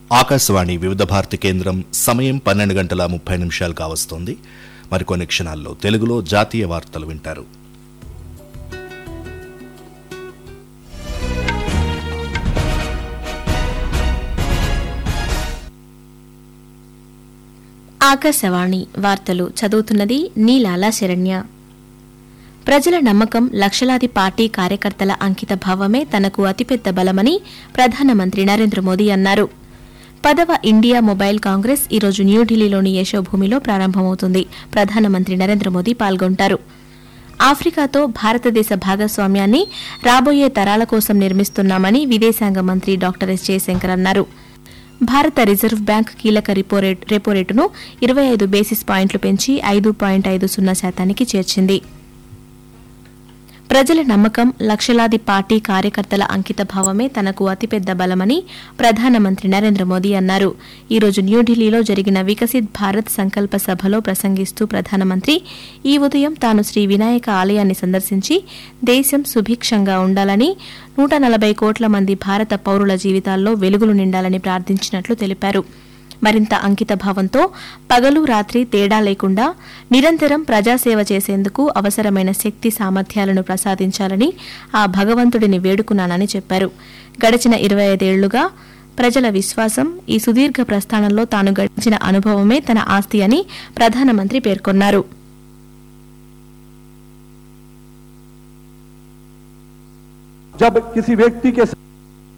ఆకాశవాణి వివిధ భారతి కేంద్రం సమయం పన్నెండు గంటల ముప్పై నిమిషాలు కావస్తోంది మరికొన్ని క్షణాల్లో తెలుగులో జాతీయ వార్తలు వింటారు ఆకాశవాణి వార్తలు చదువుతున్నది నీలాల శరణ్య ప్రజల నమ్మకం లక్షలాది పార్టీ కార్యకర్తల అంకిత భావమే తనకు అతిపెద్ద బలమని ప్రధానమంత్రి నరేంద్ర మోదీ అన్నారు పదవ ఇండియా మొబైల్ కాంగ్రెస్ ఈరోజు న్యూఢిల్లీలోని యశోభూమిలో ప్రారంభమవుతుంది ప్రధానమంత్రి నరేంద్ర మోదీ పాల్గొంటారు ఆఫ్రికాతో భారతదేశ భాగస్వామ్యాన్ని రాబోయే తరాల కోసం నిర్మిస్తున్నామని విదేశాంగ మంత్రి డాక్టర్ ఎస్ జయశంకర్ అన్నారు భారత రిజర్వ్ బ్యాంక్ కీలక రిపో రేట్- రెపో రేటును ఇరవై ఐదు బేసిస్ పాయింట్లు పెంచి ఐదు పాయింట్ ఐదు సున్నా శాతానికి చేర్చింది ప్రజల నమ్మకం లక్షలాది పార్టీ కార్యకర్తల అంకిత భావమే తనకు అతిపెద్ద బలమని ప్రధానమంత్రి నరేంద్ర మోదీ అన్నారు ఈ రోజు న్యూఢిల్లీలో జరిగిన వికసిత్ భారత్ సంకల్ప సభలో ప్రసంగిస్తూ ప్రధానమంత్రి ఈ ఉదయం తాను శ్రీ వినాయక ఆలయాన్ని సందర్శించి దేశం సుభిక్షంగా ఉండాలని నూట నలభై కోట్ల మంది భారత పౌరుల జీవితాల్లో వెలుగులు నిండాలని ప్రార్థించినట్లు తెలిపారు మరింత అంకిత భావంతో పగలు రాత్రి తేడా లేకుండా నిరంతరం ప్రజాసేవ చేసేందుకు అవసరమైన శక్తి సామర్థ్యాలను ప్రసాదించాలని ఆ భగవంతుడిని వేడుకున్నానని చెప్పారు గడిచిన ఇరవై ఐదేళ్లుగా ప్రజల విశ్వాసం ఈ సుదీర్ఘ ప్రస్థానంలో తాను గడిచిన అనుభవమే తన ఆస్తి అని ప్రధానమంత్రి పేర్కొన్నారు जब किसी व्यक्ति के साथ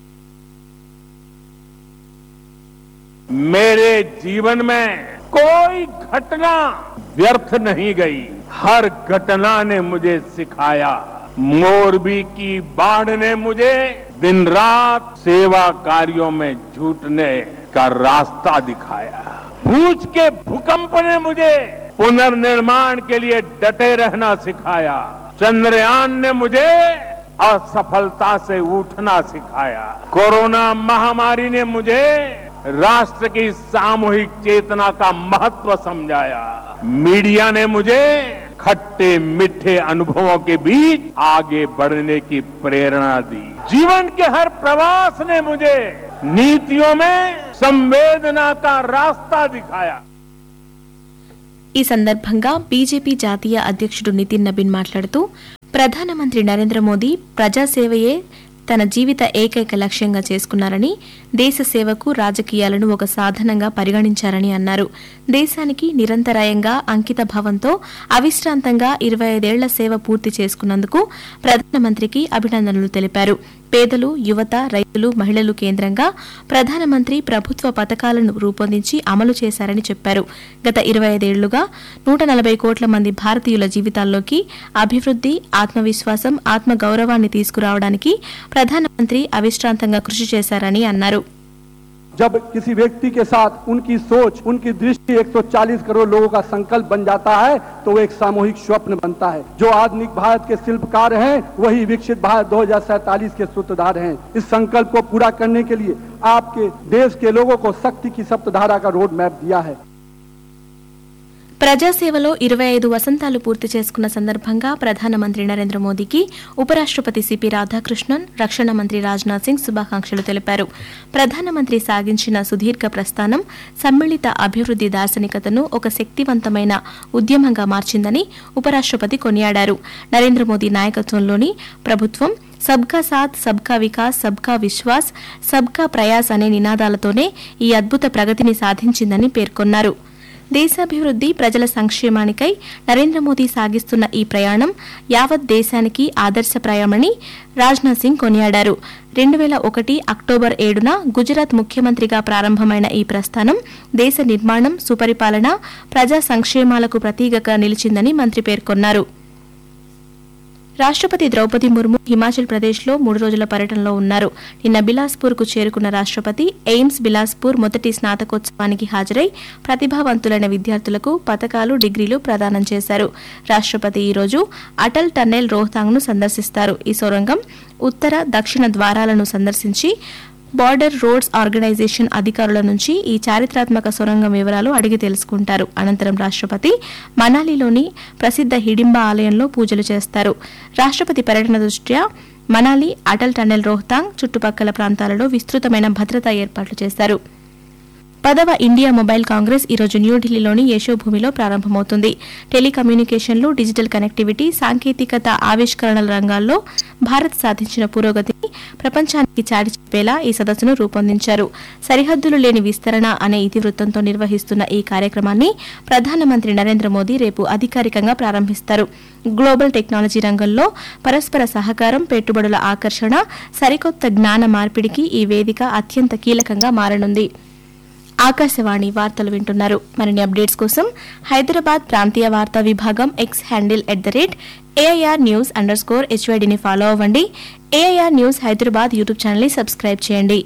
मेरे जीवन में कोई घटना व्यर्थ नहीं गई हर घटना ने मुझे सिखाया मोरबी की बाढ़ ने मुझे दिन रात सेवा कार्यों में जुटने का रास्ता दिखाया भूज के भूकंप ने मुझे पुनर्निर्माण के लिए डटे रहना सिखाया चंद्रयान ने मुझे असफलता से उठना सिखाया कोरोना महामारी ने मुझे राष्ट्र की सामूहिक चेतना का महत्व समझाया मीडिया ने मुझे खट्टे मीठे अनुभवों के बीच आगे बढ़ने की प्रेरणा दी जीवन के हर प्रवास ने मुझे नीतियों में संवेदना का रास्ता दिखाया ఈ సందర్భంగా బీజేపీ జాతీయ అధ్యక్షుడు నితిన్ నబీన్ మాట్లాడుతూ ప్రధానమంత్రి నరేంద్ర మోదీ ప్రజాసేవయే తన జీవిత ఏకైక లక్ష్యంగా చేసుకున్నారని దేశ సేవకు రాజకీయాలను ఒక సాధనంగా పరిగణించారని అన్నారు దేశానికి నిరంతరాయంగా అంకిత భావంతో అవిశ్రాంతంగా ఇరవై ఐదేళ్ల సేవ పూర్తి చేసుకున్నందుకు ప్రధానమంత్రికి అభినందనలు తెలిపారు పేదలు యువత రైతులు మహిళలు కేంద్రంగా ప్రధానమంత్రి ప్రభుత్వ పథకాలను రూపొందించి అమలు చేశారని చెప్పారు గత ఇరవై ఐదేళ్లుగా నూట నలభై కోట్ల మంది భారతీయుల జీవితాల్లోకి అభివృద్ది ఆత్మవిశ్వాసం ఆత్మగౌరవాన్ని తీసుకురావడానికి ప్రధానమంత్రి అవిశ్రాంతంగా కృషి చేశారని అన్నారు जब किसी व्यक्ति के साथ उनकी सोच उनकी दृष्टि 140 करोड़ लोगों का संकल्प बन जाता है तो वो एक सामूहिक स्वप्न बनता है जो आधुनिक भारत के शिल्पकार हैं वही विकसित भारत 2047 के सूत्रधार हैं इस संकल्प को पूरा करने के लिए आपके देश के लोगों को शक्ति की सप्तधारा का रोड मैप दिया है ప్రజాసేవలో ఇరవై ఐదు వసంతాలు పూర్తి చేసుకున్న సందర్భంగా ప్రధానమంత్రి నరేంద్ర మోదీకి ఉపరాష్ట్రపతి సిపి రాధాకృష్ణన్ రక్షణ మంత్రి రాజ్నాథ్ సింగ్ శుభాకాంక్షలు తెలిపారు ప్రధానమంత్రి సాగించిన సుదీర్ఘ ప్రస్థానం సమ్మిళిత అభివృద్ది దార్శనికతను ఒక శక్తివంతమైన ఉద్యమంగా మార్చిందని ఉపరాష్ట్రపతి కొనియాడారు నరేంద్ర మోదీ నాయకత్వంలోని ప్రభుత్వం సబ్కా సాత్ సబ్కా వికాస్ సబ్కా విశ్వాస్ సబ్కా ప్రయాస్ అనే నినాదాలతోనే ఈ అద్భుత ప్రగతిని సాధించిందని పేర్కొన్నారు దేశాభివృద్ది ప్రజల సంక్షేమానికై నరేంద్ర మోదీ సాగిస్తున్న ఈ ప్రయాణం యావత్ దేశానికి ఆదర్శప్రాయమని రాజ్నాథ్ సింగ్ కొనియాడారు రెండు వేల ఒకటి అక్టోబర్ ఏడున గుజరాత్ ముఖ్యమంత్రిగా ప్రారంభమైన ఈ ప్రస్థానం దేశ నిర్మాణం సుపరిపాలన ప్రజా సంక్షేమాలకు ప్రతీకగా నిలిచిందని మంత్రి పేర్కొన్నారు రాష్ట్రపతి ద్రౌపది ముర్ము హిమాచల్ ప్రదేశ్లో మూడు రోజుల పర్యటనలో ఉన్నారు నిన్న బిలాస్పూర్కు చేరుకున్న రాష్ట్రపతి ఎయిమ్స్ బిలాస్పూర్ మొదటి స్నాతకోత్సవానికి హాజరై ప్రతిభావంతులైన విద్యార్థులకు పతకాలు డిగ్రీలు ప్రదానం చేశారు రాష్ట్రపతి ఈరోజు అటల్ టన్నెల్ రోహతాంగ్ను సందర్శిస్తారు ఈ సొరంగం ఉత్తర దక్షిణ ద్వారాలను సందర్శించి బార్డర్ రోడ్స్ ఆర్గనైజేషన్ అధికారుల నుంచి ఈ చారిత్రాత్మక సొరంగం వివరాలు అడిగి తెలుసుకుంటారు అనంతరం రాష్ట్రపతి మనాలిలోని ప్రసిద్ధ హిడింబా ఆలయంలో పూజలు చేస్తారు రాష్ట్రపతి పర్యటన దృష్ట్యా మనాలి అటల్ టన్నెల్ రోహతాంగ్ చుట్టుపక్కల ప్రాంతాలలో విస్తృతమైన భద్రతా ఏర్పాట్లు చేశారు పదవ ఇండియా మొబైల్ కాంగ్రెస్ ఈరోజు న్యూఢిల్లీలోని యశోభూమిలో ప్రారంభమవుతుంది టెలికమ్యూనికేషన్లు డిజిటల్ కనెక్టివిటీ సాంకేతికత ఆవిష్కరణల రంగాల్లో భారత్ సాధించిన పురోగతిని ప్రపంచానికి చాటి చెప్పేలా ఈ సదస్సును రూపొందించారు సరిహద్దులు లేని విస్తరణ అనే ఇతివృత్తంతో నిర్వహిస్తున్న ఈ కార్యక్రమాన్ని ప్రధానమంత్రి నరేంద్ర మోదీ రేపు అధికారికంగా ప్రారంభిస్తారు గ్లోబల్ టెక్నాలజీ రంగంలో పరస్పర సహకారం పెట్టుబడుల ఆకర్షణ సరికొత్త జ్ఞాన మార్పిడికి ఈ వేదిక అత్యంత కీలకంగా మారనుంది ఆకాశవాణి వార్తలు వింటున్నారు మరిన్ని అప్డేట్స్ కోసం హైదరాబాద్ ప్రాంతీయ వార్తా విభాగం X handle at the rate AIR news underscore స్కోర్ హెచ్వైడిని ఫాలో అవ్వండి ఏఐఆర్ న్యూస్ హైదరాబాద్ యూట్యూబ్ ఛానల్ని సబ్స్క్రైబ్ చేయండి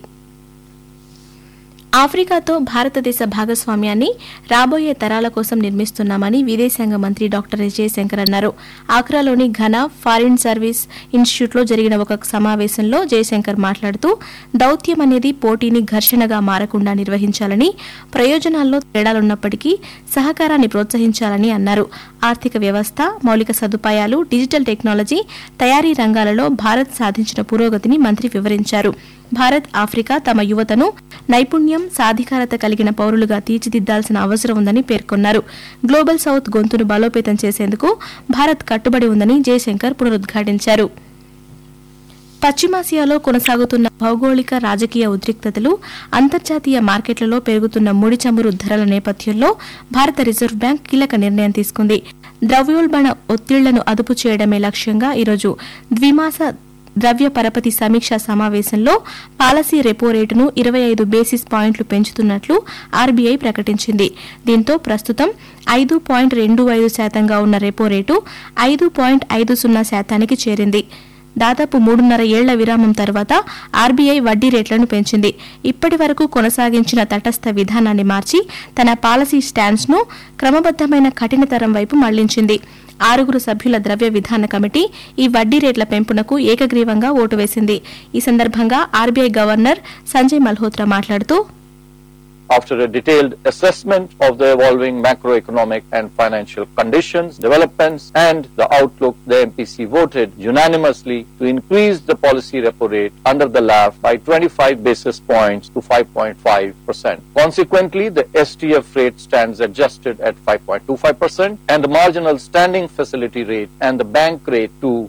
ఆఫ్రికాతో భారతదేశ భాగస్వామ్యాన్ని రాబోయే తరాల కోసం నిర్మిస్తున్నామని విదేశాంగ మంత్రి డాక్టర్ ఎస్ జయశంకర్ అన్నారు ఆక్రాలోని ఘన ఫారిన్ సర్వీస్ ఇన్స్టిట్యూట్లో జరిగిన ఒక సమావేశంలో జయశంకర్ మాట్లాడుతూ దౌత్యం అనేది పోటీని ఘర్షణగా మారకుండా నిర్వహించాలని ప్రయోజనాల్లో తేడాలున్నప్పటికీ సహకారాన్ని ప్రోత్సహించాలని అన్నారు ఆర్థిక వ్యవస్థ మౌలిక సదుపాయాలు డిజిటల్ టెక్నాలజీ తయారీ రంగాలలో భారత్ సాధించిన పురోగతిని మంత్రి వివరించారు భారత్ ఆఫ్రికా తమ యువతను నైపుణ్యం సాధికారత కలిగిన పౌరులుగా తీర్చిదిద్దాల్సిన అవసరం ఉందని పేర్కొన్నారు గ్లోబల్ సౌత్ గొంతును బలోపేతం చేసేందుకు భారత్ కట్టుబడి ఉందని జయశంకర్ పునరుద్ఘాటించారు పశ్చిమాసియాలో కొనసాగుతున్న భౌగోళిక రాజకీయ ఉద్రిక్తతలు అంతర్జాతీయ మార్కెట్లలో పెరుగుతున్న ముడి చమురు ధరల నేపథ్యంలో భారత రిజర్వ్ బ్యాంక్ కీలక నిర్ణయం తీసుకుంది ద్రవ్యోల్బణ ఒత్తిళ్లను అదుపు చేయడమే లక్ష్యంగా ఈరోజు ద్విమాస ద్రవ్య పరపతి సమీక్షా సమావేశంలో పాలసీ రెపో రేటును ఇరవై ఐదు బేసిస్ పాయింట్లు పెంచుతున్నట్లు ఆర్బీఐ ప్రకటించింది దీంతో ప్రస్తుతం ఐదు పాయింట్ రెండు ఐదు శాతంగా ఉన్న రెపో రేటు ఐదు పాయింట్ ఐదు సున్నా శాతానికి చేరింది దాదాపు మూడున్నర ఏళ్ల విరామం తర్వాత ఆర్బీఐ వడ్డీ రేట్లను పెంచింది ఇప్పటి వరకు కొనసాగించిన తటస్థ విధానాన్ని మార్చి తన పాలసీ స్టాండ్స్ను క్రమబద్దమైన కఠినతరం వైపు మళ్లించింది ఆరుగురు సభ్యుల ద్రవ్య విధాన కమిటీ ఈ వడ్డీ రేట్ల పెంపునకు ఏకగ్రీవంగా ఓటు వేసింది ఈ సందర్భంగా ఆర్బీఐ గవర్నర్ సంజయ్ మల్హోత్రా మాట్లాడుతూ after a detailed assessment of the evolving macroeconomic and financial conditions, developments, and the outlook, the MPC voted unanimously to increase the policy repo rate under the LAF by 25 basis points to 5.5%. Consequently, the STF rate stands adjusted at 5.25% and the marginal standing facility rate and the bank rate to